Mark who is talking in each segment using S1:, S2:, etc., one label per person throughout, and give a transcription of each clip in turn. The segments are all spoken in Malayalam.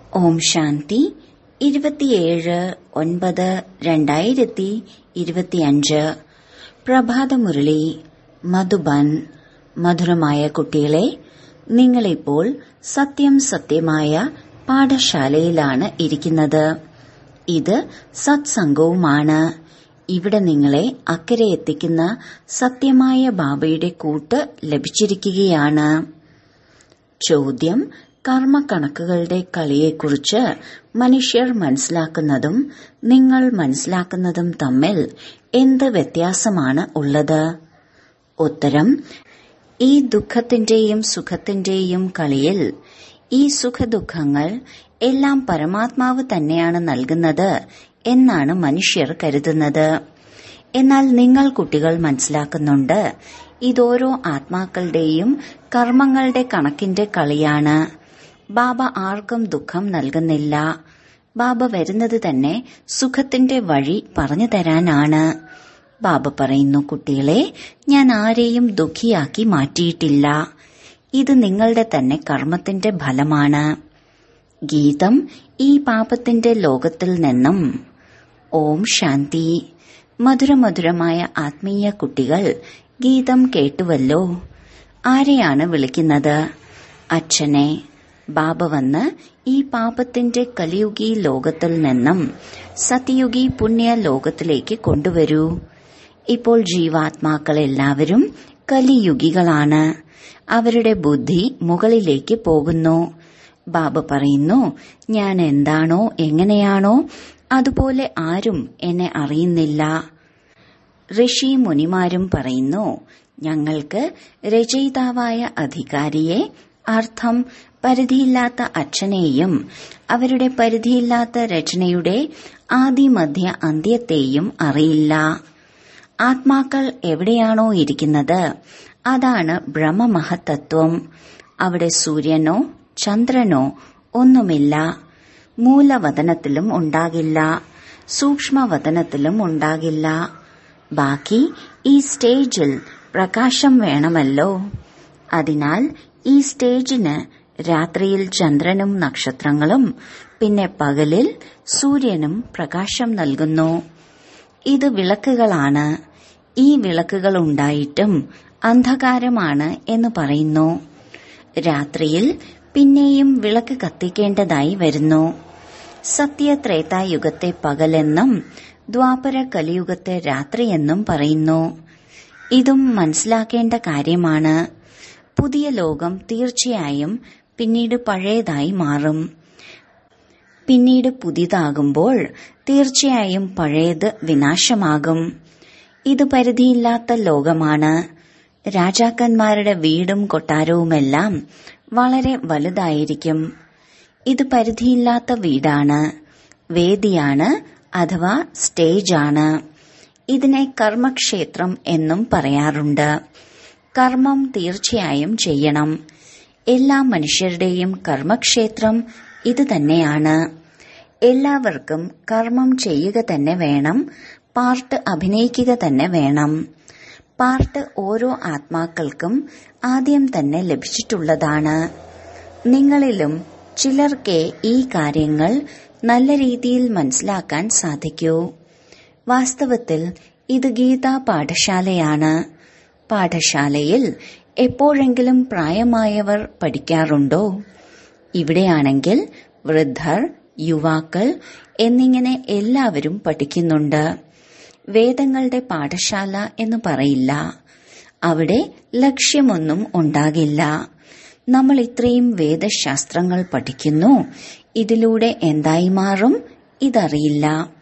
S1: ഓം ശാന്തി ഇരുപത്തിയേഴ് ഒൻപത് രണ്ടായിരത്തി ഇരുപത്തിയഞ്ച് പ്രഭാതമുരളി മധുബൻ മധുരമായ കുട്ടികളെ നിങ്ങളിപ്പോൾ സത്യം സത്യമായ പാഠശാലയിലാണ് ഇരിക്കുന്നത് ഇത് സത്സംഗവുമാണ് ഇവിടെ നിങ്ങളെ അക്കരെ എത്തിക്കുന്ന സത്യമായ ബാബയുടെ കൂട്ട് ലഭിച്ചിരിക്കുകയാണ് ചോദ്യം കർമ്മക്കണക്കുകളുടെ കളിയെക്കുറിച്ച് മനുഷ്യർ മനസ്സിലാക്കുന്നതും നിങ്ങൾ മനസ്സിലാക്കുന്നതും തമ്മിൽ എന്ത് വ്യത്യാസമാണ് ഉള്ളത് ഉത്തരം ഈ ദുഃഖത്തിന്റെയും സുഖത്തിന്റെയും കളിയിൽ ഈ സുഖദുഃഖങ്ങൾ എല്ലാം പരമാത്മാവ് തന്നെയാണ് നൽകുന്നത് എന്നാണ് മനുഷ്യർ കരുതുന്നത് എന്നാൽ നിങ്ങൾ കുട്ടികൾ മനസ്സിലാക്കുന്നുണ്ട് ഇതോരോ ആത്മാക്കളുടെയും കർമ്മങ്ങളുടെ കണക്കിന്റെ കളിയാണ് ബാബ ആർക്കും ദുഃഖം നൽകുന്നില്ല ബാബ വരുന്നത് തന്നെ സുഖത്തിന്റെ വഴി പറഞ്ഞു തരാനാണ് ബാബ പറയുന്നു കുട്ടികളെ ഞാൻ ആരെയും ദുഃഖിയാക്കി മാറ്റിയിട്ടില്ല ഇത് നിങ്ങളുടെ തന്നെ കർമ്മത്തിന്റെ ഫലമാണ് ഗീതം ഈ പാപത്തിന്റെ ലോകത്തിൽ നിന്നും ഓം ശാന്തി മധുരമധുരമായ ആത്മീയ കുട്ടികൾ ഗീതം കേട്ടുവല്ലോ ആരെയാണ് വിളിക്കുന്നത് അച്ഛനെ ബാബ വന്ന് ഈ പാപത്തിന്റെ കലിയുഗി ലോകത്തിൽ നിന്നും സത്യയുഗി പുണ്യ ലോകത്തിലേക്ക് കൊണ്ടുവരൂ ഇപ്പോൾ ജീവാത്മാക്കൾ എല്ലാവരും കലിയുഗികളാണ് അവരുടെ ബുദ്ധി മുകളിലേക്ക് പോകുന്നു ബാബ പറയുന്നു ഞാൻ എന്താണോ എങ്ങനെയാണോ അതുപോലെ ആരും എന്നെ അറിയുന്നില്ല ഋഷി മുനിമാരും പറയുന്നു ഞങ്ങൾക്ക് രചയിതാവായ അധികാരിയെ അർത്ഥം പരിധിയില്ലാത്ത അച്ഛനെയും അവരുടെ പരിധിയില്ലാത്ത രചനയുടെ ആദിമധ്യ അന്ത്യത്തെയും അറിയില്ല ആത്മാക്കൾ എവിടെയാണോ ഇരിക്കുന്നത് അതാണ് ബ്രഹ്മമഹത്തത്വം അവിടെ സൂര്യനോ ചന്ദ്രനോ ഒന്നുമില്ല മൂലവതനത്തിലും ഉണ്ടാകില്ല സൂക്ഷ്മവതനത്തിലും ഉണ്ടാകില്ല ബാക്കി ഈ സ്റ്റേജിൽ പ്രകാശം വേണമല്ലോ അതിനാൽ ഈ സ്റ്റേജിന് രാത്രിയിൽ ചന്ദ്രനും നക്ഷത്രങ്ങളും പിന്നെ പകലിൽ സൂര്യനും പ്രകാശം നൽകുന്നു ഇത് വിളക്കുകളാണ് ഈ വിളക്കുകൾ ഉണ്ടായിട്ടും അന്ധകാരമാണ് എന്ന് പറയുന്നു രാത്രിയിൽ പിന്നെയും വിളക്ക് കത്തിക്കേണ്ടതായി വരുന്നു സത്യത്രേതായുഗത്തെ പകലെന്നും ദ്വാപര കലിയുഗത്തെ രാത്രിയെന്നും പറയുന്നു ഇതും മനസ്സിലാക്കേണ്ട കാര്യമാണ് പുതിയ ലോകം തീർച്ചയായും പിന്നീട് പഴയതായി മാറും പിന്നീട് പുതിയതാകുമ്പോൾ തീർച്ചയായും പഴയത് വിനാശമാകും ഇത് പരിധിയില്ലാത്ത ലോകമാണ് രാജാക്കന്മാരുടെ വീടും കൊട്ടാരവുമെല്ലാം വളരെ വലുതായിരിക്കും ഇത് പരിധിയില്ലാത്ത വീടാണ് വേദിയാണ് അഥവാ സ്റ്റേജാണ് ഇതിനെ കർമ്മക്ഷേത്രം എന്നും പറയാറുണ്ട് കർമ്മം തീർച്ചയായും ചെയ്യണം എല്ലാ മനുഷ്യരുടെയും കർമ്മക്ഷേത്രം ഇത് തന്നെയാണ് എല്ലാവർക്കും കർമ്മം ചെയ്യുക തന്നെ വേണം പാർട്ട് അഭിനയിക്കുക തന്നെ വേണം പാർട്ട് ഓരോ ആത്മാക്കൾക്കും ആദ്യം തന്നെ ലഭിച്ചിട്ടുള്ളതാണ് നിങ്ങളിലും ചിലർക്കേ ഈ കാര്യങ്ങൾ നല്ല രീതിയിൽ മനസ്സിലാക്കാൻ സാധിക്കൂ വാസ്തവത്തിൽ ഇത് ഗീതാ പാഠശാലയാണ് പാഠശാലയിൽ എപ്പോഴെങ്കിലും പ്രായമായവർ പഠിക്കാറുണ്ടോ ഇവിടെയാണെങ്കിൽ വൃദ്ധർ യുവാക്കൾ എന്നിങ്ങനെ എല്ലാവരും പഠിക്കുന്നുണ്ട് വേദങ്ങളുടെ പാഠശാല എന്ന് പറയില്ല അവിടെ ലക്ഷ്യമൊന്നും ഉണ്ടാകില്ല നമ്മൾ ഇത്രയും വേദശാസ്ത്രങ്ങൾ പഠിക്കുന്നു ഇതിലൂടെ എന്തായി മാറും ഇതറിയില്ല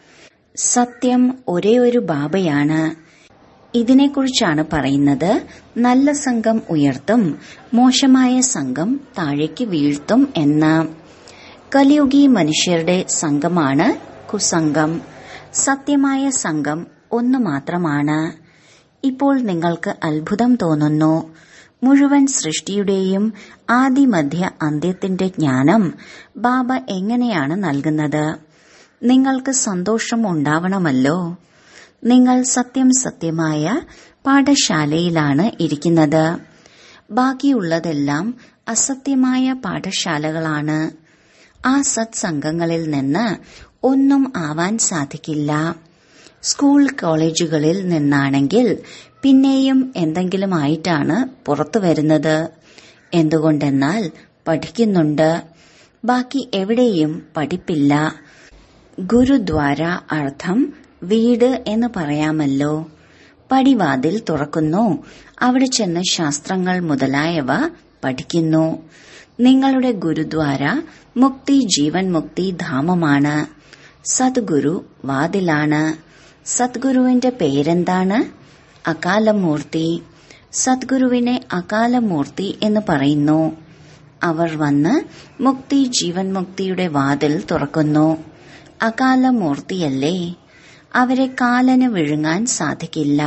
S1: സത്യം ഒരേ ഒരു ബാബയാണ് ഇതിനെക്കുറിച്ചാണ് പറയുന്നത് നല്ല സംഘം ഉയർത്തും മോശമായ സംഘം താഴേക്ക് വീഴ്ത്തും എന്ന് കലിയുഗി മനുഷ്യരുടെ സംഘമാണ് കുസംഘം സത്യമായ സംഘം ഒന്നു മാത്രമാണ് ഇപ്പോൾ നിങ്ങൾക്ക് അത്ഭുതം തോന്നുന്നു മുഴുവൻ സൃഷ്ടിയുടെയും ആദിമധ്യ അന്ത്യത്തിന്റെ ജ്ഞാനം ബാബ എങ്ങനെയാണ് നൽകുന്നത് നിങ്ങൾക്ക് സന്തോഷം ഉണ്ടാവണമല്ലോ നിങ്ങൾ സത്യം സത്യമായ പാഠശാലയിലാണ് ഇരിക്കുന്നത് ബാക്കിയുള്ളതെല്ലാം അസത്യമായ പാഠശാലകളാണ് ആ സത്സംഗങ്ങളിൽ നിന്ന് ഒന്നും ആവാൻ സാധിക്കില്ല സ്കൂൾ കോളേജുകളിൽ നിന്നാണെങ്കിൽ പിന്നെയും എന്തെങ്കിലും ആയിട്ടാണ് പുറത്തു വരുന്നത് എന്തുകൊണ്ടെന്നാൽ പഠിക്കുന്നുണ്ട് ബാക്കി എവിടെയും പഠിപ്പില്ല ഗുരുദ്വാര അർത്ഥം വീട് എന്ന് പറയാമല്ലോ പടിവാതിൽ തുറക്കുന്നു അവിടെ ചെന്ന് ശാസ്ത്രങ്ങൾ മുതലായവ പഠിക്കുന്നു നിങ്ങളുടെ ഗുരുദ്വാര മുക്തി ജീവൻ മുക്തി ധാമമാണ് സദ്ഗുരു വാതിലാണ് സദ്ഗുരുവിന്റെ പേരെന്താണ് അകാലമൂർത്തി സദ്ഗുരുവിനെ അകാലമൂർത്തി എന്ന് പറയുന്നു അവർ വന്ന് മുക്തി ജീവൻ മുക്തിയുടെ വാതിൽ തുറക്കുന്നു അകാലമൂർത്തിയല്ലേ അവരെ കാലന് വിഴുങ്ങാൻ സാധിക്കില്ല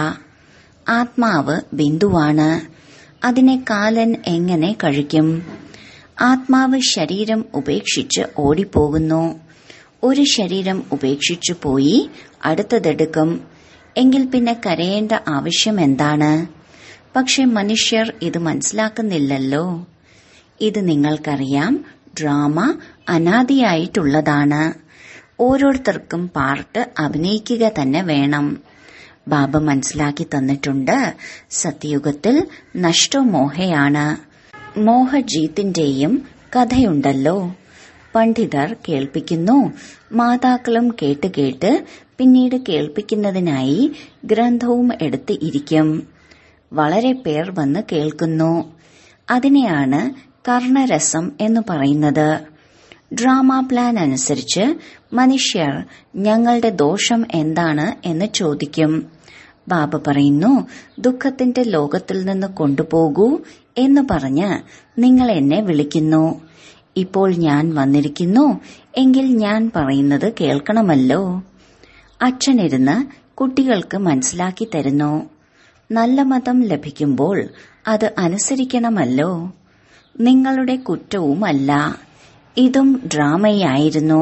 S1: ആത്മാവ് ബിന്ദുവാണ് അതിനെ കാലൻ എങ്ങനെ കഴിക്കും ആത്മാവ് ശരീരം ഉപേക്ഷിച്ച് ഓടിപ്പോകുന്നു ഒരു ശരീരം ഉപേക്ഷിച്ചു പോയി അടുത്തതെടുക്കും എങ്കിൽ പിന്നെ കരയേണ്ട ആവശ്യം എന്താണ് പക്ഷെ മനുഷ്യർ ഇത് മനസ്സിലാക്കുന്നില്ലല്ലോ ഇത് നിങ്ങൾക്കറിയാം ഡ്രാമ അനാദിയായിട്ടുള്ളതാണ് ഓരോരുത്തർക്കും പാർട്ട് അഭിനയിക്കുക തന്നെ വേണം ബാബ മനസ്സിലാക്കി തന്നിട്ടുണ്ട് സത്യയുഗത്തിൽ നഷ്ടമോഹയാണ് മോഹജീത്തിന്റെയും കഥയുണ്ടല്ലോ പണ്ഡിതർ കേൾപ്പിക്കുന്നു മാതാക്കളും കേട്ട് കേട്ട് പിന്നീട് കേൾപ്പിക്കുന്നതിനായി ഗ്രന്ഥവും എടുത്ത് ഇരിക്കും വളരെ പേർ വന്ന് കേൾക്കുന്നു അതിനെയാണ് കർണരസം എന്ന് പറയുന്നത് ഡ്രാമ പ്ലാൻ അനുസരിച്ച് മനുഷ്യർ ഞങ്ങളുടെ ദോഷം എന്താണ് എന്ന് ചോദിക്കും ബാബ പറയുന്നു ദുഃഖത്തിന്റെ ലോകത്തിൽ നിന്ന് കൊണ്ടുപോകൂ എന്ന് പറഞ്ഞ് നിങ്ങൾ എന്നെ വിളിക്കുന്നു ഇപ്പോൾ ഞാൻ വന്നിരിക്കുന്നു എങ്കിൽ ഞാൻ പറയുന്നത് കേൾക്കണമല്ലോ അച്ഛനിരുന്ന് കുട്ടികൾക്ക് മനസ്സിലാക്കി തരുന്നു നല്ല മതം ലഭിക്കുമ്പോൾ അത് അനുസരിക്കണമല്ലോ നിങ്ങളുടെ കുറ്റവുമല്ല ഇതും ഡ്രാമയായിരുന്നു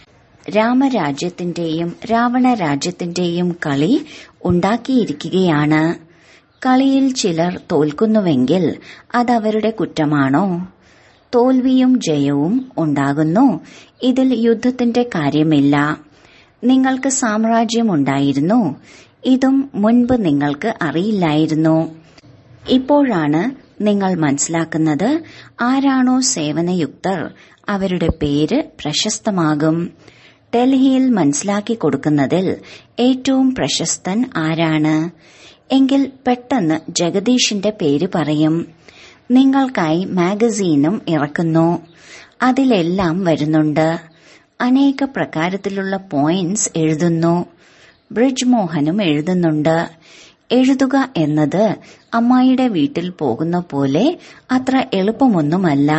S1: രാമരാജ്യത്തിന്റെയും രാവണ രാജ്യത്തിന്റെയും കളി ഉണ്ടാക്കിയിരിക്കുകയാണ് കളിയിൽ ചിലർ തോൽക്കുന്നുവെങ്കിൽ അതവരുടെ കുറ്റമാണോ തോൽവിയും ജയവും ഉണ്ടാകുന്നു ഇതിൽ യുദ്ധത്തിന്റെ കാര്യമില്ല നിങ്ങൾക്ക് സാമ്രാജ്യമുണ്ടായിരുന്നു ഇതും മുൻപ് നിങ്ങൾക്ക് അറിയില്ലായിരുന്നു ഇപ്പോഴാണ് നിങ്ങൾ മനസ്സിലാക്കുന്നത് ആരാണോ സേവനയുക്തർ അവരുടെ പേര് പ്രശസ്തമാകും ഡൽഹിയിൽ മനസ്സിലാക്കി കൊടുക്കുന്നതിൽ ഏറ്റവും പ്രശസ്തൻ ആരാണ് എങ്കിൽ പെട്ടെന്ന് ജഗദീഷിന്റെ പേര് പറയും നിങ്ങൾക്കായി മാഗസീനും ഇറക്കുന്നു അതിലെല്ലാം വരുന്നുണ്ട് അനേക പ്രകാരത്തിലുള്ള പോയിന്റ്സ് എഴുതുന്നു ബ്രിഡ്ജ് മോഹനും എഴുതുന്നുണ്ട് എഴുതുക എന്നത് അമ്മായിയുടെ വീട്ടിൽ പോകുന്ന പോലെ അത്ര എളുപ്പമൊന്നുമല്ല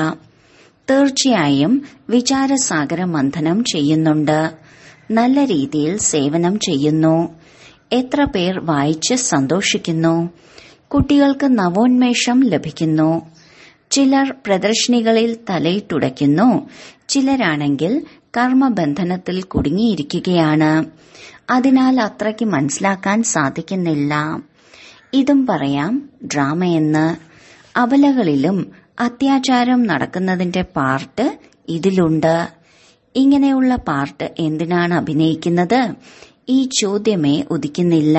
S1: തീർച്ചയായും വിചാരസാഗര മന്ഥനം ചെയ്യുന്നുണ്ട് നല്ല രീതിയിൽ സേവനം ചെയ്യുന്നു എത്ര പേർ വായിച്ച് സന്തോഷിക്കുന്നു കുട്ടികൾക്ക് നവോന്മേഷം ലഭിക്കുന്നു ചിലർ പ്രദർശനികളിൽ തലയിട്ടുടയ്ക്കുന്നു ചിലരാണെങ്കിൽ കർമ്മബന്ധനത്തിൽ കുടുങ്ങിയിരിക്കുകയാണ് അതിനാൽ അത്രയ്ക്ക് മനസ്സിലാക്കാൻ സാധിക്കുന്നില്ല ഇതും പറയാം ഡ്രാമയെന്ന് അബലകളിലും അത്യാചാരം നടക്കുന്നതിന്റെ പാർട്ട് ഇതിലുണ്ട് ഇങ്ങനെയുള്ള പാർട്ട് എന്തിനാണ് അഭിനയിക്കുന്നത് ഈ ചോദ്യമേ ഉദിക്കുന്നില്ല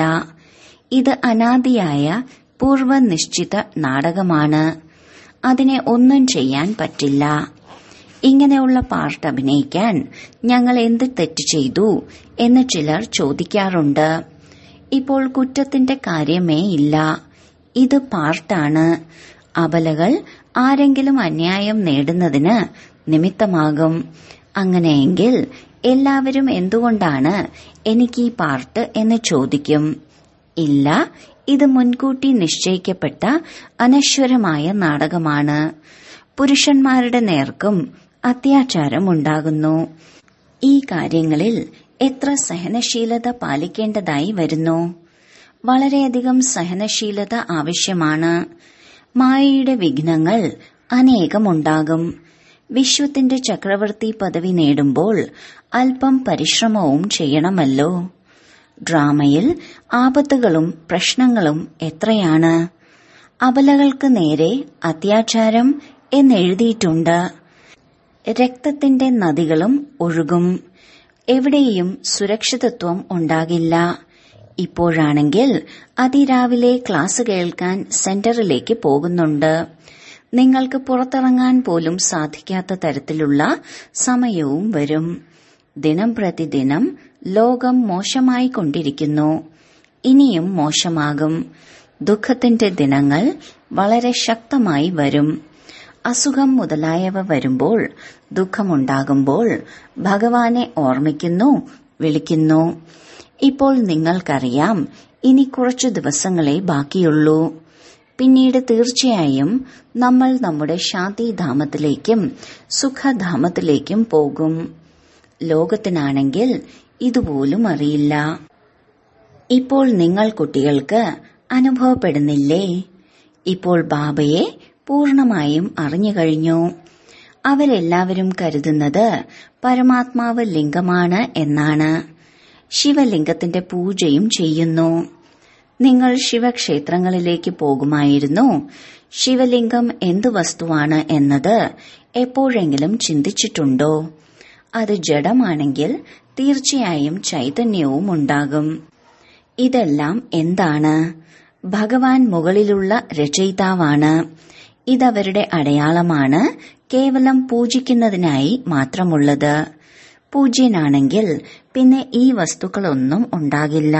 S1: ഇത് അനാദിയായ പൂർവനിശ്ചിത നാടകമാണ് അതിനെ ഒന്നും ചെയ്യാൻ പറ്റില്ല ഇങ്ങനെയുള്ള പാർട്ട് അഭിനയിക്കാൻ ഞങ്ങൾ എന്ത് തെറ്റ് ചെയ്തു എന്ന് ചിലർ ചോദിക്കാറുണ്ട് ഇപ്പോൾ കുറ്റത്തിന്റെ കാര്യമേ ഇല്ല ഇത് പാർട്ടാണ് അബലകൾ ആരെങ്കിലും അന്യായം നേടുന്നതിന് നിമിത്തമാകും അങ്ങനെയെങ്കിൽ എല്ലാവരും എന്തുകൊണ്ടാണ് എനിക്ക് ഈ പാർട്ട് എന്ന് ചോദിക്കും ഇല്ല ഇത് മുൻകൂട്ടി നിശ്ചയിക്കപ്പെട്ട അനശ്വരമായ നാടകമാണ് പുരുഷന്മാരുടെ നേർക്കും അത്യാചാരം ഉണ്ടാകുന്നു ഈ കാര്യങ്ങളിൽ എത്ര സഹനശീലത പാലിക്കേണ്ടതായി വരുന്നു വളരെയധികം സഹനശീലത ആവശ്യമാണ് മായയുടെ വിഘ്നങ്ങൾ അനേകമുണ്ടാകും വിശ്വത്തിന്റെ ചക്രവർത്തി പദവി നേടുമ്പോൾ അല്പം പരിശ്രമവും ചെയ്യണമല്ലോ ഡ്രാമയിൽ ആപത്തുകളും പ്രശ്നങ്ങളും എത്രയാണ് അബലകൾക്ക് നേരെ അത്യാചാരം എന്നെഴുതിയിട്ടുണ്ട് രക്തത്തിന്റെ നദികളും ഒഴുകും എവിടെയും സുരക്ഷിതത്വം ഉണ്ടാകില്ല ഇപ്പോഴാണെങ്കിൽ അതിരാവിലെ ക്ലാസ് കേൾക്കാൻ സെന്ററിലേക്ക് പോകുന്നുണ്ട് നിങ്ങൾക്ക് പുറത്തിറങ്ങാൻ പോലും സാധിക്കാത്ത തരത്തിലുള്ള സമയവും വരും ദിനം പ്രതിദിനം ലോകം മോശമായി കൊണ്ടിരിക്കുന്നു ഇനിയും മോശമാകും ദുഃഖത്തിന്റെ ദിനങ്ങൾ വളരെ ശക്തമായി വരും അസുഖം മുതലായവ വരുമ്പോൾ ദുഃഖമുണ്ടാകുമ്പോൾ ഭഗവാനെ ഓർമ്മിക്കുന്നു വിളിക്കുന്നു ഇപ്പോൾ നിങ്ങൾക്കറിയാം ഇനി കുറച്ചു ദിവസങ്ങളെ ബാക്കിയുള്ളൂ പിന്നീട് തീർച്ചയായും നമ്മൾ നമ്മുടെ ശാന്തിധാമത്തിലേക്കും സുഖധാമത്തിലേക്കും പോകും ലോകത്തിനാണെങ്കിൽ ഇതുപോലും അറിയില്ല ഇപ്പോൾ നിങ്ങൾ കുട്ടികൾക്ക് അനുഭവപ്പെടുന്നില്ലേ ഇപ്പോൾ ബാബയെ പൂർണമായും അറിഞ്ഞു കഴിഞ്ഞു അവരെല്ലാവരും കരുതുന്നത് പരമാത്മാവ് ലിംഗമാണ് എന്നാണ് ശിവലിംഗത്തിന്റെ പൂജയും ചെയ്യുന്നു നിങ്ങൾ ശിവക്ഷേത്രങ്ങളിലേക്ക് പോകുമായിരുന്നു ശിവലിംഗം എന്തു വസ്തുവാണ് എന്നത് എപ്പോഴെങ്കിലും ചിന്തിച്ചിട്ടുണ്ടോ അത് ജഡമാണെങ്കിൽ തീർച്ചയായും ചൈതന്യവും ഉണ്ടാകും ഇതെല്ലാം എന്താണ് ഭഗവാൻ മുകളിലുള്ള രചയിതാവാണ് ഇതവരുടെ അടയാളമാണ് കേവലം പൂജിക്കുന്നതിനായി മാത്രമുള്ളത് പൂജ്യനാണെങ്കിൽ പിന്നെ ഈ വസ്തുക്കളൊന്നും ഉണ്ടാകില്ല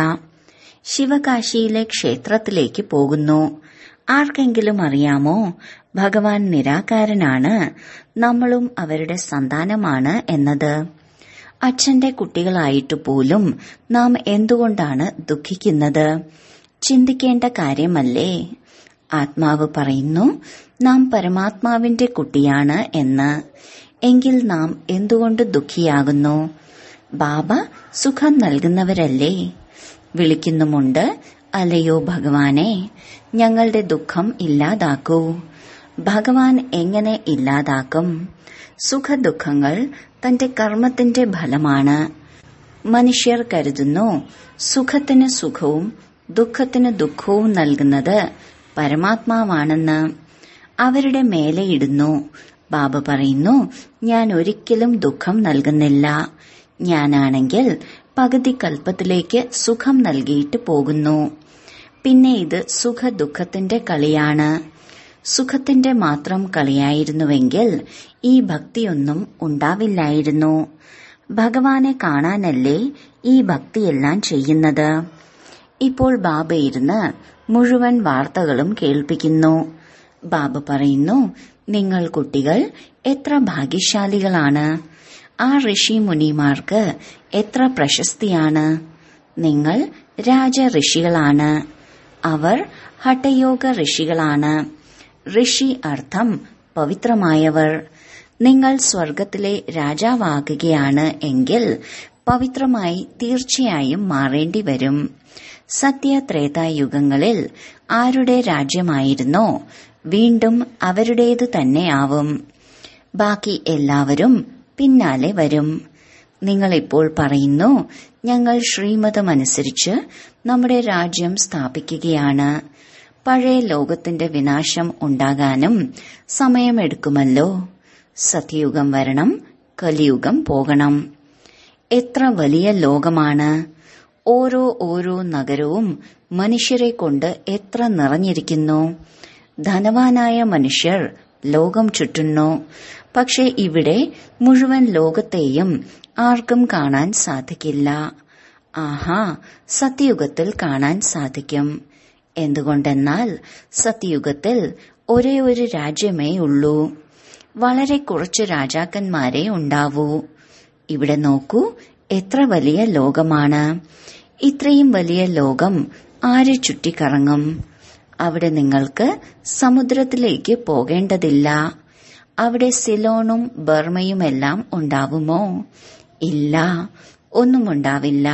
S1: ശിവകാശിയിലെ ക്ഷേത്രത്തിലേക്ക് പോകുന്നു ആർക്കെങ്കിലും അറിയാമോ ഭഗവാൻ നിരാകാരനാണ് നമ്മളും അവരുടെ സന്താനമാണ് എന്നത് അച്ഛന്റെ കുട്ടികളായിട്ടു പോലും നാം എന്തുകൊണ്ടാണ് ദുഃഖിക്കുന്നത് ചിന്തിക്കേണ്ട കാര്യമല്ലേ ആത്മാവ് പറയുന്നു നാം പരമാത്മാവിന്റെ കുട്ടിയാണ് എന്ന് എങ്കിൽ നാം എന്തുകൊണ്ട് ദുഃഖിയാകുന്നു ബാബ സുഖം നൽകുന്നവരല്ലേ വിളിക്കുന്നുമുണ്ട് അല്ലയോ ഭഗവാനെ ഞങ്ങളുടെ ദുഃഖം ഇല്ലാതാക്കൂ ഭഗവാൻ എങ്ങനെ ഇല്ലാതാക്കും സുഖദുഃഖങ്ങൾ തന്റെ കർമ്മത്തിന്റെ ഫലമാണ് മനുഷ്യർ കരുതുന്നു സുഖത്തിന് സുഖവും ദുഃഖത്തിന് ദുഃഖവും നൽകുന്നത് പരമാത്മാവാണെന്ന് അവരുടെ മേലെയിടുന്നു ബാബ പറയുന്നു ഞാൻ ഒരിക്കലും ദുഃഖം നൽകുന്നില്ല ഞാനാണെങ്കിൽ പകുതി കൽപ്പത്തിലേക്ക് സുഖം നൽകിയിട്ട് പോകുന്നു പിന്നെ ഇത് സുഖ ദുഃഖത്തിന്റെ കളിയാണ് സുഖത്തിന്റെ മാത്രം കളിയായിരുന്നുവെങ്കിൽ ഈ ഭക്തിയൊന്നും ഉണ്ടാവില്ലായിരുന്നു ഭഗവാനെ കാണാനല്ലേ ഈ ഭക്തിയെല്ലാം ചെയ്യുന്നത് ഇപ്പോൾ ബാബ ഇരുന്ന് മുഴുവൻ വാർത്തകളും കേൾപ്പിക്കുന്നു ബാബ പറയുന്നു നിങ്ങൾ കുട്ടികൾ എത്ര ഭാഗ്യശാലികളാണ് ആ ഋഷി മുനിമാർക്ക് എത്ര പ്രശസ്തിയാണ് നിങ്ങൾ രാജ ഋഷികളാണ് അവർ ഹഠയോഗ ഋഷികളാണ് ഋഷി അർത്ഥം പവിത്രമായവർ നിങ്ങൾ സ്വർഗത്തിലെ രാജാവാകുകയാണ് എങ്കിൽ പവിത്രമായി തീർച്ചയായും മാറേണ്ടി വരും സത്യത്രേതായുഗങ്ങളിൽ ആരുടെ രാജ്യമായിരുന്നോ വീണ്ടും അവരുടേതു തന്നെയാവും ബാക്കി എല്ലാവരും പിന്നാലെ വരും നിങ്ങളിപ്പോൾ പറയുന്നു ഞങ്ങൾ ശ്രീമതമനുസരിച്ച് നമ്മുടെ രാജ്യം സ്ഥാപിക്കുകയാണ് പഴയ ലോകത്തിന്റെ വിനാശം ഉണ്ടാകാനും സമയമെടുക്കുമല്ലോ സത്യയുഗം വരണം കലിയുഗം പോകണം എത്ര വലിയ ലോകമാണ് ഓരോ ഓരോ നഗരവും മനുഷ്യരെ കൊണ്ട് എത്ര നിറഞ്ഞിരിക്കുന്നു ധനവാനായ മനുഷ്യർ ലോകം ചുറ്റുന്നു പക്ഷെ ഇവിടെ മുഴുവൻ ലോകത്തെയും ആർക്കും കാണാൻ സാധിക്കില്ല ആഹാ സത്യയുഗത്തിൽ കാണാൻ സാധിക്കും എന്തുകൊണ്ടെന്നാൽ സത്യയുഗത്തിൽ ഒരേ ഒരു രാജ്യമേ ഉള്ളൂ വളരെ കുറച്ച് രാജാക്കന്മാരെ ഉണ്ടാവൂ ഇവിടെ നോക്കൂ എത്ര വലിയ ലോകമാണ് ഇത്രയും വലിയ ലോകം ആര് ചുറ്റിക്കറങ്ങും അവിടെ നിങ്ങൾക്ക് സമുദ്രത്തിലേക്ക് പോകേണ്ടതില്ല അവിടെ സിലോണും ബർമയുമെല്ലാം ഉണ്ടാവുമോ ഇല്ല ഒന്നും ഉണ്ടാവില്ല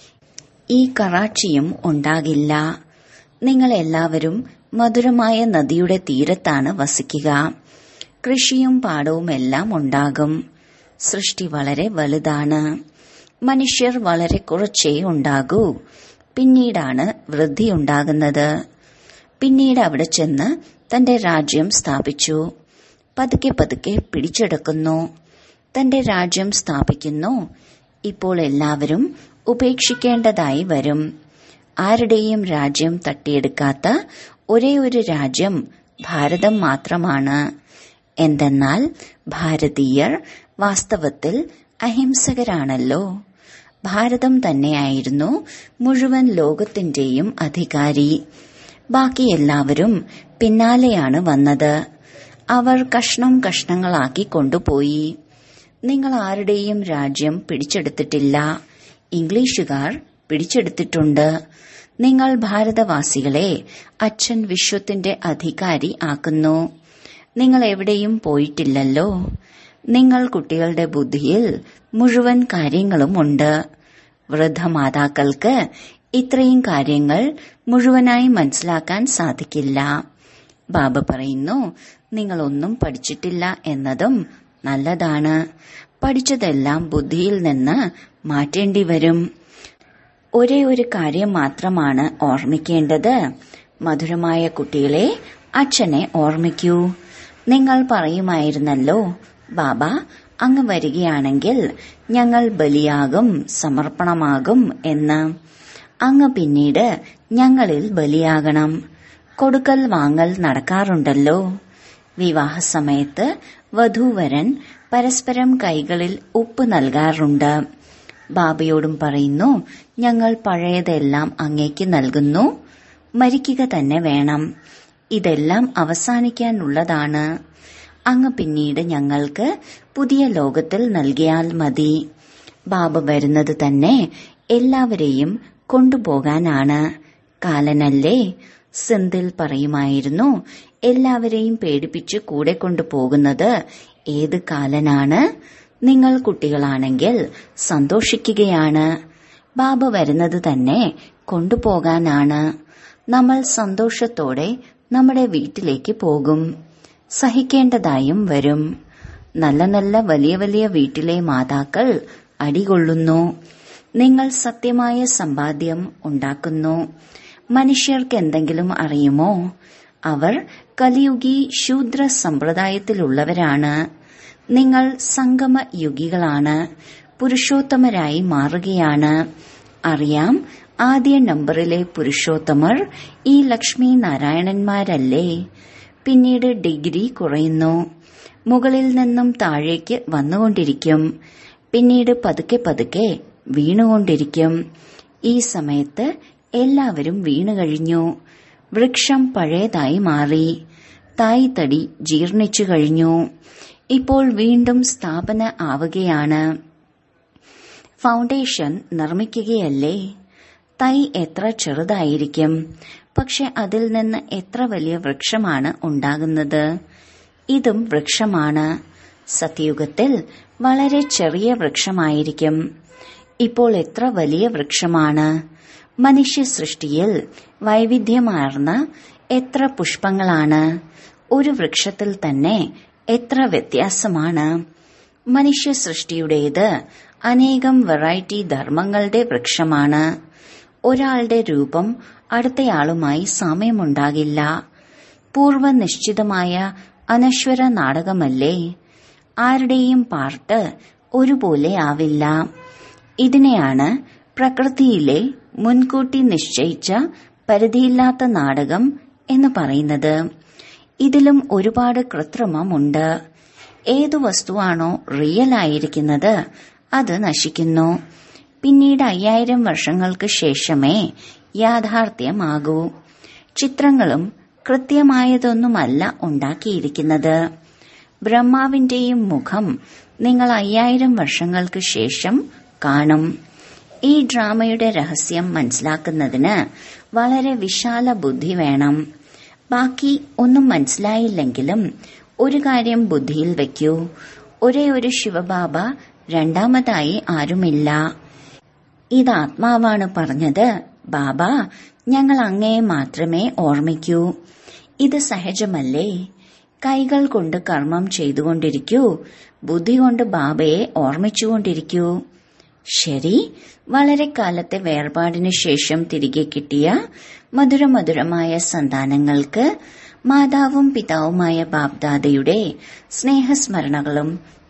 S1: ഈ കറാച്ചിയും ഉണ്ടാകില്ല നിങ്ങൾ എല്ലാവരും മധുരമായ നദിയുടെ തീരത്താണ് വസിക്കുക കൃഷിയും പാടവും എല്ലാം ഉണ്ടാകും സൃഷ്ടി വളരെ വലുതാണ് മനുഷ്യർ വളരെ കുറച്ചേ ഉണ്ടാകൂ പിന്നീടാണ് വൃദ്ധിയുണ്ടാകുന്നത് പിന്നീട് അവിടെ ചെന്ന് തന്റെ രാജ്യം സ്ഥാപിച്ചു പതുക്കെ പതുക്കെ പിടിച്ചെടുക്കുന്നു തന്റെ രാജ്യം സ്ഥാപിക്കുന്നു ഇപ്പോൾ എല്ലാവരും ഉപേക്ഷിക്കേണ്ടതായി വരും ആരുടെയും രാജ്യം തട്ടിയെടുക്കാത്ത ഒരേ ഒരു രാജ്യം ഭാരതം മാത്രമാണ് എന്തെന്നാൽ ഭാരതീയർ വാസ്തവത്തിൽ അഹിംസകരാണല്ലോ ഭാരതം തന്നെയായിരുന്നു മുഴുവൻ ലോകത്തിന്റെയും അധികാരി ബാക്കി എല്ലാവരും പിന്നാലെയാണ് വന്നത് അവർ കഷ്ണം കഷ്ണങ്ങളാക്കി കൊണ്ടുപോയി നിങ്ങൾ ആരുടെയും രാജ്യം പിടിച്ചെടുത്തിട്ടില്ല ഇംഗ്ലീഷുകാർ പിടിച്ചെടുത്തിട്ടുണ്ട് നിങ്ങൾ ഭാരതവാസികളെ അച്ഛൻ വിശ്വത്തിന്റെ അധികാരി ആക്കുന്നു നിങ്ങൾ എവിടെയും പോയിട്ടില്ലല്ലോ നിങ്ങൾ കുട്ടികളുടെ ബുദ്ധിയിൽ മുഴുവൻ കാര്യങ്ങളും ഉണ്ട് വൃദ്ധമാതാക്കൾക്ക് ഇത്രയും കാര്യങ്ങൾ മുഴുവനായി മനസ്സിലാക്കാൻ സാധിക്കില്ല ബാബ പറയുന്നു നിങ്ങളൊന്നും പഠിച്ചിട്ടില്ല എന്നതും നല്ലതാണ് പഠിച്ചതെല്ലാം ബുദ്ധിയിൽ നിന്ന് മാറ്റേണ്ടി വരും ഒരേ ഒരു കാര്യം മാത്രമാണ് ഓർമ്മിക്കേണ്ടത് മധുരമായ കുട്ടികളെ അച്ഛനെ ഓർമ്മിക്കൂ നിങ്ങൾ പറയുമായിരുന്നല്ലോ ബാബ അങ്ങ് വരികയാണെങ്കിൽ ഞങ്ങൾ ബലിയാകും സമർപ്പണമാകും എന്ന് അങ്ങ് പിന്നീട് ഞങ്ങളിൽ ബലിയാകണം കൊടുക്കൽ വാങ്ങൽ നടക്കാറുണ്ടല്ലോ വിവാഹ സമയത്ത് വധൂവരൻ പരസ്പരം കൈകളിൽ ഉപ്പ് നൽകാറുണ്ട് ബാബയോടും പറയുന്നു ഞങ്ങൾ പഴയതെല്ലാം അങ്ങേക്ക് നൽകുന്നു മരിക്കുക തന്നെ വേണം ഇതെല്ലാം അവസാനിക്കാനുള്ളതാണ് അങ്ങ് പിന്നീട് ഞങ്ങൾക്ക് പുതിയ ലോകത്തിൽ നൽകിയാൽ മതി ബാബ വരുന്നത് തന്നെ എല്ലാവരെയും കൊണ്ടുപോകാനാണ് കാലനല്ലേ സിന്ധിൽ പറയുമായിരുന്നു എല്ലാവരെയും പേടിപ്പിച്ച് കൂടെ കൊണ്ടുപോകുന്നത് ഏത് കാലനാണ് നിങ്ങൾ കുട്ടികളാണെങ്കിൽ സന്തോഷിക്കുകയാണ് ബാബ വരുന്നത് തന്നെ കൊണ്ടുപോകാനാണ് നമ്മൾ സന്തോഷത്തോടെ നമ്മുടെ വീട്ടിലേക്ക് പോകും സഹിക്കേണ്ടതായും വരും നല്ല നല്ല വലിയ വലിയ വീട്ടിലെ മാതാക്കൾ അടികൊള്ളുന്നു നിങ്ങൾ സത്യമായ സമ്പാദ്യം ഉണ്ടാക്കുന്നു മനുഷ്യർക്ക് എന്തെങ്കിലും അറിയുമോ അവർ കലിയുഗി ശൂദ്ര സമ്പ്രദായത്തിലുള്ളവരാണ് നിങ്ങൾ സംഗമ യുഗികളാണ് പുരുഷോത്തമരായി മാറുകയാണ് അറിയാം ആദ്യ നമ്പറിലെ പുരുഷോത്തമർ ഈ ലക്ഷ്മി നാരായണന്മാരല്ലേ പിന്നീട് ഡിഗ്രി കുറയുന്നു മുകളിൽ നിന്നും താഴേക്ക് വന്നുകൊണ്ടിരിക്കും പിന്നീട് പതുക്കെ പതുക്കെ വീണുകൊണ്ടിരിക്കും ഈ സമയത്ത് എല്ലാവരും വീണു കഴിഞ്ഞു വൃക്ഷം പഴയതായി മാറി തായ് തടി ജീർണിച്ചു കഴിഞ്ഞു ഇപ്പോൾ വീണ്ടും സ്ഥാപന ആവുകയാണ് ഫൗണ്ടേഷൻ നിർമ്മിക്കുകയല്ലേ തൈ എത്ര ചെറുതായിരിക്കും പക്ഷെ അതിൽ നിന്ന് എത്ര വലിയ വൃക്ഷമാണ് ഉണ്ടാകുന്നത് ഇതും വൃക്ഷമാണ് സത്യയുഗത്തിൽ വളരെ ചെറിയ വൃക്ഷമായിരിക്കും ഇപ്പോൾ എത്ര വലിയ വൃക്ഷമാണ് മനുഷ്യ സൃഷ്ടിയിൽ വൈവിധ്യമാർന്ന എത്ര പുഷ്പങ്ങളാണ് ഒരു വൃക്ഷത്തിൽ തന്നെ എത്ര വ്യത്യാസമാണ് മനുഷ്യ സൃഷ്ടിയുടേത് അനേകം വെറൈറ്റി ധർമ്മങ്ങളുടെ വൃക്ഷമാണ് ഒരാളുടെ രൂപം അടുത്തയാളുമായി സാമ്യമുണ്ടാകില്ല പൂർവ്വനിശ്ചിതമായ അനശ്വര നാടകമല്ലേ ആരുടെയും പാർട്ട് ഒരുപോലെ ആവില്ല ഇതിനെയാണ് പ്രകൃതിയിലെ മുൻകൂട്ടി നിശ്ചയിച്ച പരിധിയില്ലാത്ത നാടകം എന്ന് പറയുന്നത് ഇതിലും ഒരുപാട് കൃത്രിമമുണ്ട് ഏതു വസ്തുവാണോ റിയൽ ആയിരിക്കുന്നത് അത് നശിക്കുന്നു പിന്നീട് അയ്യായിരം വർഷങ്ങൾക്ക് ശേഷമേ യാഥാർത്ഥ്യമാകൂ ചിത്രങ്ങളും കൃത്യമായതൊന്നുമല്ല ഉണ്ടാക്കിയിരിക്കുന്നത് ബ്രഹ്മാവിന്റെയും മുഖം നിങ്ങൾ അയ്യായിരം വർഷങ്ങൾക്ക് ശേഷം കാണും ഈ ഡ്രാമയുടെ രഹസ്യം മനസ്സിലാക്കുന്നതിന് വളരെ വിശാല ബുദ്ധി വേണം ബാക്കി ഒന്നും മനസ്സിലായില്ലെങ്കിലും ഒരു കാര്യം ബുദ്ധിയിൽ വെക്കൂ ഒരേ ഒരു ശിവബാബ രണ്ടാമതായി ആരുമില്ല ഇത് ആത്മാവാണ് പറഞ്ഞത് ബാബ ഞങ്ങൾ അങ്ങയെ മാത്രമേ ഓർമ്മിക്കൂ ഇത് സഹജമല്ലേ കൈകൾ കൊണ്ട് കർമ്മം ചെയ്തുകൊണ്ടിരിക്കൂ ബുദ്ധി കൊണ്ട് ബാബയെ ഓർമ്മിച്ചുകൊണ്ടിരിക്കൂ ശരി വളരെ കാലത്തെ വേർപാടിനു ശേഷം തിരികെ കിട്ടിയ മധുരമധുരമായ സന്താനങ്ങൾക്ക് മാതാവും പിതാവുമായ ബാബ്ദാദയുടെ സ്നേഹസ്മരണകളും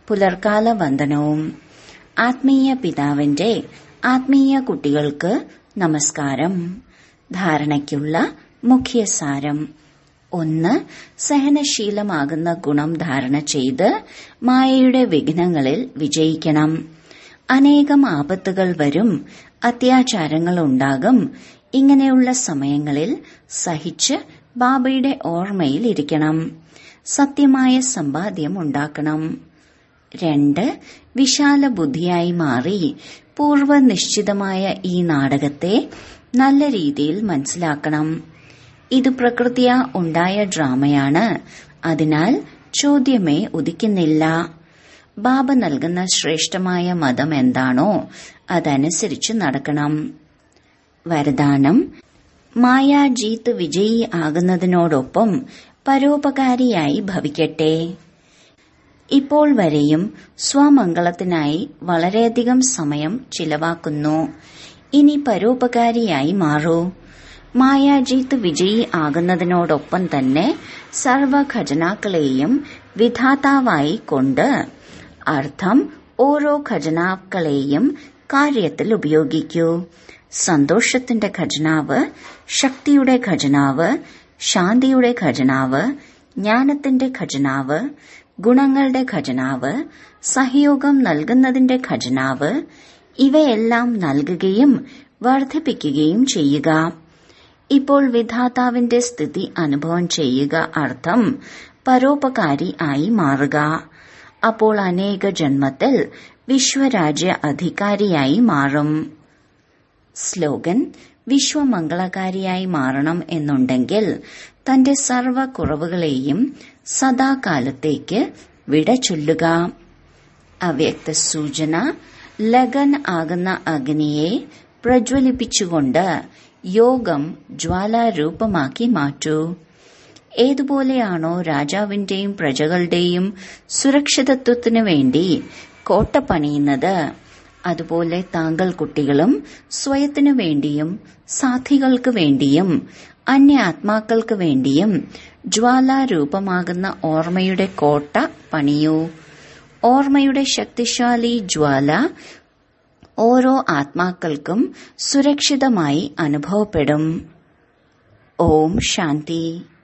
S1: പുലർക്കാല വന്ദനവും ആത്മീയ പിതാവിന്റെ ആത്മീയ കുട്ടികൾക്ക് നമസ്കാരം ധാരണയ്ക്കുള്ള മുഖ്യസാരം ഒന്ന് സഹനശീലമാകുന്ന ഗുണം ധാരണ ചെയ്ത് മായയുടെ വിഘ്നങ്ങളിൽ വിജയിക്കണം അനേകം ആപത്തുകൾ വരും അത്യാചാരങ്ങൾ ഉണ്ടാകും ഇങ്ങനെയുള്ള സമയങ്ങളിൽ സഹിച്ച് ബാബയുടെ ഓർമ്മയിൽ ഇരിക്കണം സത്യമായ സമ്പാദ്യം ഉണ്ടാക്കണം രണ്ട് വിശാല ബുദ്ധിയായി മാറി പൂർവ്വനിശ്ചിതമായ ഈ നാടകത്തെ നല്ല രീതിയിൽ മനസ്സിലാക്കണം ഇത് പ്രകൃതിയ ഉണ്ടായ ഡ്രാമയാണ് അതിനാൽ ചോദ്യമേ ഉദിക്കുന്നില്ല ബാബ നൽകുന്ന ശ്രേഷ്ഠമായ മതം എന്താണോ അതനുസരിച്ച് നടക്കണം വരദാനം മായാജീത്ത് വിജയി ആകുന്നതിനോടൊപ്പം പരോപകാരിയായി ഭവിക്കട്ടെ ഇപ്പോൾ വരെയും സ്വമംഗളത്തിനായി വളരെയധികം സമയം ചിലവാക്കുന്നു ഇനി പരോപകാരിയായി മാറൂ മായാജീത്ത് വിജയി ആകുന്നതിനോടൊപ്പം തന്നെ സർവ ഖജനാക്കളെയും വിധാതാവായി കൊണ്ട് അർത്ഥം ഓരോ ഖജനാക്കളെയും കാര്യത്തിൽ ഉപയോഗിക്കൂ സന്തോഷത്തിന്റെ ഖജനാവ് ശക്തിയുടെ ഖജനാവ് ശാന്തിയുടെ ഖജനാവ് ജ്ഞാനത്തിന്റെ ഖജനാവ് ഗുണങ്ങളുടെ ഖജനാവ് സഹയോഗം നൽകുന്നതിന്റെ ഖജനാവ് ഇവയെല്ലാം നൽകുകയും വർദ്ധിപ്പിക്കുകയും ചെയ്യുക ഇപ്പോൾ വിധാതാവിന്റെ സ്ഥിതി അനുഭവം ചെയ്യുക അർത്ഥം പരോപകാരി ആയി മാറുക അപ്പോൾ അനേക ജന്മത്തിൽ വിശ്വരാജ്യ അധികാരിയായി മാറും സ്ലോഗൻ വിശ്വമംഗളകാരിയായി മാറണം എന്നുണ്ടെങ്കിൽ തന്റെ സർവ കുറവുകളെയും സദാകാലത്തേക്ക് വിട ചൊല്ലുക അവ്യക്ത സൂചന ലഗൻ ആകുന്ന അഗ്നിയെ പ്രജ്വലിപ്പിച്ചുകൊണ്ട് യോഗം ജ്വാലാരൂപമാക്കി മാറ്റൂ ഏതുപോലെയാണോ രാജാവിന്റെയും പ്രജകളുടെയും സുരക്ഷിതത്വത്തിനു വേണ്ടി കോട്ട പണിയുന്നത് അതുപോലെ താങ്കൾ കുട്ടികളും സ്വയത്തിനു വേണ്ടിയും സാഥികൾക്ക് വേണ്ടിയും അന്യ ആത്മാക്കൾക്ക് വേണ്ടിയും ജ്വാലാരൂപമാകുന്ന ഓർമ്മയുടെ കോട്ട പണിയൂ ഓർമ്മയുടെ ശക്തിശാലി ജ്വാല ഓരോ ആത്മാക്കൾക്കും സുരക്ഷിതമായി അനുഭവപ്പെടും ഓം ശാന്തി